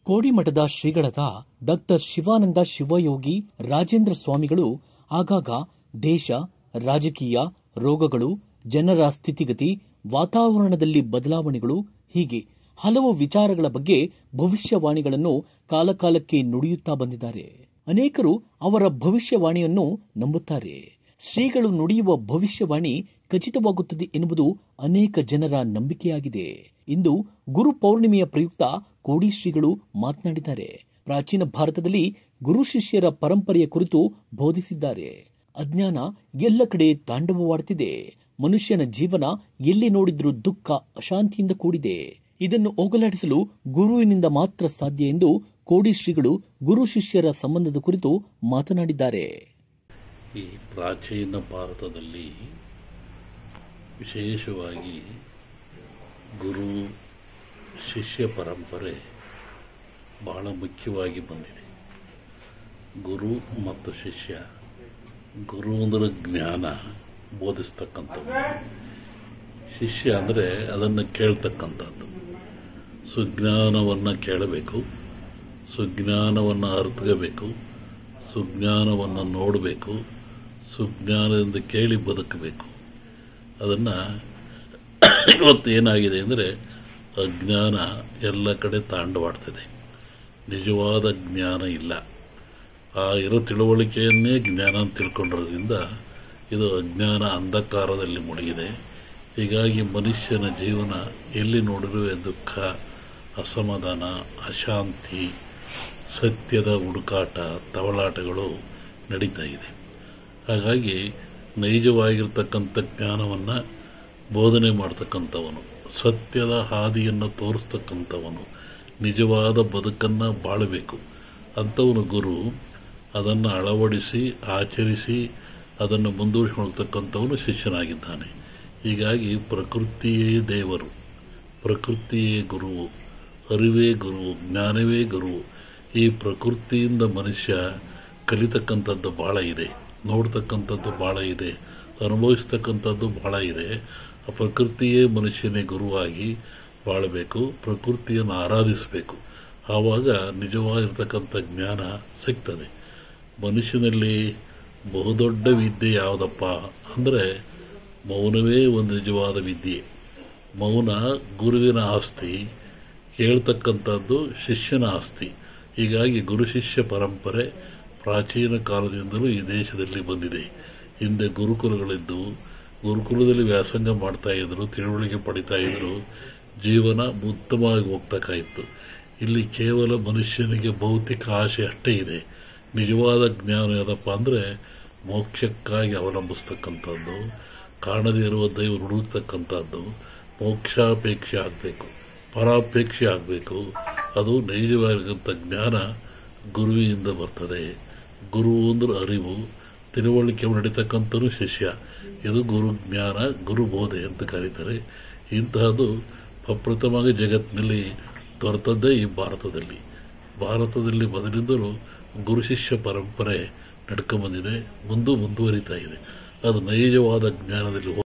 ಕೋಡಿಮಠದ ಶ್ರೀಗಳಾದ ಡಾಕ್ಟರ್ ಶಿವಾನಂದ ಶಿವಯೋಗಿ ರಾಜೇಂದ್ರ ಸ್ವಾಮಿಗಳು ಆಗಾಗ ದೇಶ ರಾಜಕೀಯ ರೋಗಗಳು ಜನರ ಸ್ಥಿತಿಗತಿ ವಾತಾವರಣದಲ್ಲಿ ಬದಲಾವಣೆಗಳು ಹೀಗೆ ಹಲವು ವಿಚಾರಗಳ ಬಗ್ಗೆ ಭವಿಷ್ಯವಾಣಿಗಳನ್ನು ಕಾಲಕಾಲಕ್ಕೆ ನುಡಿಯುತ್ತಾ ಬಂದಿದ್ದಾರೆ ಅನೇಕರು ಅವರ ಭವಿಷ್ಯವಾಣಿಯನ್ನು ನಂಬುತ್ತಾರೆ ಶ್ರೀಗಳು ನುಡಿಯುವ ಭವಿಷ್ಯವಾಣಿ ಖಚಿತವಾಗುತ್ತದೆ ಎನ್ನುವುದು ಅನೇಕ ಜನರ ನಂಬಿಕೆಯಾಗಿದೆ ಇಂದು ಗುರು ಪೌರ್ಣಿಮೆಯ ಪ್ರಯುಕ್ತ ಕೋಡಿ ಶ್ರೀಗಳು ಮಾತನಾಡಿದ್ದಾರೆ ಪ್ರಾಚೀನ ಭಾರತದಲ್ಲಿ ಗುರು ಶಿಷ್ಯರ ಪರಂಪರೆಯ ಕುರಿತು ಬೋಧಿಸಿದ್ದಾರೆ ಅಜ್ಞಾನ ಎಲ್ಲ ಕಡೆ ತಾಂಡವವಾಡುತ್ತಿದೆ ಮನುಷ್ಯನ ಜೀವನ ಎಲ್ಲಿ ನೋಡಿದ್ರೂ ದುಃಖ ಅಶಾಂತಿಯಿಂದ ಕೂಡಿದೆ ಇದನ್ನು ಹೋಗಲಾಡಿಸಲು ಗುರುವಿನಿಂದ ಮಾತ್ರ ಸಾಧ್ಯ ಎಂದು ಕೋಡಿ ಶ್ರೀಗಳು ಗುರು ಶಿಷ್ಯರ ಸಂಬಂಧದ ಕುರಿತು ಮಾತನಾಡಿದ್ದಾರೆ ಈ ಪ್ರಾಚೀನ ಭಾರತದಲ್ಲಿ ವಿಶೇಷವಾಗಿ ಗುರು ಶಿಷ್ಯ ಪರಂಪರೆ ಬಹಳ ಮುಖ್ಯವಾಗಿ ಬಂದಿದೆ ಗುರು ಮತ್ತು ಶಿಷ್ಯ ಗುರು ಅಂದರೆ ಜ್ಞಾನ ಬೋಧಿಸ್ತಕ್ಕಂಥದ್ದು ಶಿಷ್ಯ ಅಂದರೆ ಅದನ್ನು ಕೇಳ್ತಕ್ಕಂಥದ್ದು ಸುಜ್ಞಾನವನ್ನು ಕೇಳಬೇಕು ಸುಜ್ಞಾನವನ್ನು ಅರ್ಥಗಬೇಕು ಸುಜ್ಞಾನವನ್ನು ನೋಡಬೇಕು ಸುಜ್ಞಾನದಿಂದ ಕೇಳಿ ಬದುಕಬೇಕು ಅದನ್ನು ಇವತ್ತು ಏನಾಗಿದೆ ಅಂದರೆ ಅಜ್ಞಾನ ಎಲ್ಲ ಕಡೆ ತಾಂಡವಾಡ್ತಿದೆ ನಿಜವಾದ ಜ್ಞಾನ ಇಲ್ಲ ಆ ಇರೋ ತಿಳುವಳಿಕೆಯನ್ನೇ ಜ್ಞಾನ ಅಂತ ತಿಳ್ಕೊಂಡಿರೋದ್ರಿಂದ ಇದು ಅಜ್ಞಾನ ಅಂಧಕಾರದಲ್ಲಿ ಮುಳುಗಿದೆ ಹೀಗಾಗಿ ಮನುಷ್ಯನ ಜೀವನ ಎಲ್ಲಿ ನೋಡಿರುವೆ ದುಃಖ ಅಸಮಾಧಾನ ಅಶಾಂತಿ ಸತ್ಯದ ಹುಡುಕಾಟ ತವಳಾಟಗಳು ನಡೀತಾ ಇದೆ ಹಾಗಾಗಿ ನೈಜವಾಗಿರ್ತಕ್ಕಂಥ ಜ್ಞಾನವನ್ನು ಬೋಧನೆ ಮಾಡ್ತಕ್ಕಂಥವನು ಸತ್ಯದ ಹಾದಿಯನ್ನು ತೋರಿಸ್ತಕ್ಕಂಥವನು ನಿಜವಾದ ಬದುಕನ್ನು ಬಾಳಬೇಕು ಅಂಥವನು ಗುರು ಅದನ್ನು ಅಳವಡಿಸಿ ಆಚರಿಸಿ ಅದನ್ನು ಮುಂದುವರಿಸಿಕೊಳ್ತಕ್ಕಂಥವನು ಶಿಷ್ಯನಾಗಿದ್ದಾನೆ ಹೀಗಾಗಿ ಪ್ರಕೃತಿಯೇ ದೇವರು ಪ್ರಕೃತಿಯೇ ಗುರುವು ಅರಿವೇ ಗುರು ಜ್ಞಾನವೇ ಗುರು ಈ ಪ್ರಕೃತಿಯಿಂದ ಮನುಷ್ಯ ಕಲಿತಕ್ಕಂಥದ್ದು ಭಾಳ ಇದೆ ನೋಡ್ತಕ್ಕಂಥದ್ದು ಭಾಳ ಇದೆ ಅನುಭವಿಸ್ತಕ್ಕಂಥದ್ದು ಭಾಳ ಇದೆ ಆ ಪ್ರಕೃತಿಯೇ ಮನುಷ್ಯನೇ ಗುರುವಾಗಿ ಬಾಳಬೇಕು ಪ್ರಕೃತಿಯನ್ನು ಆರಾಧಿಸಬೇಕು ಆವಾಗ ನಿಜವಾಗಿರ್ತಕ್ಕಂಥ ಜ್ಞಾನ ಸಿಗ್ತದೆ ಮನುಷ್ಯನಲ್ಲಿ ಬಹುದೊಡ್ಡ ವಿದ್ಯೆ ಯಾವುದಪ್ಪ ಅಂದರೆ ಮೌನವೇ ಒಂದು ನಿಜವಾದ ವಿದ್ಯೆ ಮೌನ ಗುರುವಿನ ಆಸ್ತಿ ಕೇಳ್ತಕ್ಕಂಥದ್ದು ಶಿಷ್ಯನ ಆಸ್ತಿ ಹೀಗಾಗಿ ಗುರು ಶಿಷ್ಯ ಪರಂಪರೆ ಪ್ರಾಚೀನ ಕಾಲದಿಂದಲೂ ಈ ದೇಶದಲ್ಲಿ ಬಂದಿದೆ ಹಿಂದೆ ಗುರುಕುಲಗಳಿದ್ದು ಗುರುಕುಲದಲ್ಲಿ ವ್ಯಾಸಂಗ ಮಾಡ್ತಾ ಇದ್ರು ತಿಳುವಳಿಕೆ ಪಡಿತಾ ಇದ್ರು ಜೀವನ ಉತ್ತಮವಾಗಿ ಹೋಗ್ತಕ್ಕ ಇತ್ತು ಇಲ್ಲಿ ಕೇವಲ ಮನುಷ್ಯನಿಗೆ ಭೌತಿಕ ಆಸೆ ಅಷ್ಟೇ ಇದೆ ನಿಜವಾದ ಜ್ಞಾನ ಯಾವುದಪ್ಪ ಅಂದರೆ ಮೋಕ್ಷಕ್ಕಾಗಿ ಅವಲಂಬಿಸ್ತಕ್ಕಂಥದ್ದು ಕಾಣದೇ ಇರುವ ದೈವ ಹುಡುಕ್ತಕ್ಕಂಥದ್ದು ಮೋಕ್ಷಾಪೇಕ್ಷೆ ಆಗಬೇಕು ಪರಾಪೇಕ್ಷೆ ಆಗಬೇಕು ಅದು ನೈಜವಾಗಿರುವಂಥ ಜ್ಞಾನ ಗುರುವಿನಿಂದ ಬರ್ತದೆ ಗುರು ಅಂದ್ರೆ ಅರಿವು ತಿಳುವಳಿಕೆ ನಡೀತಕ್ಕಂಥನು ಶಿಷ್ಯ ಇದು ಗುರು ಜ್ಞಾನ ಗುರು ಬೋಧೆ ಅಂತ ಕರೀತಾರೆ ಇಂತಹದ್ದು ಪ್ರಪ್ರಥಮವಾಗಿ ಜಗತ್ತಿನಲ್ಲಿ ದೊರೆತದ್ದೇ ಈ ಭಾರತದಲ್ಲಿ ಭಾರತದಲ್ಲಿ ಮೊದಲಿಂದಲೂ ಗುರು ಶಿಷ್ಯ ಪರಂಪರೆ ನಡ್ಕೊಂಬಂದಿದೆ ಮುಂದೂ ಮುಂದುವರಿತಾ ಇದೆ ಅದು ನೈಜವಾದ ಜ್ಞಾನದಲ್ಲಿ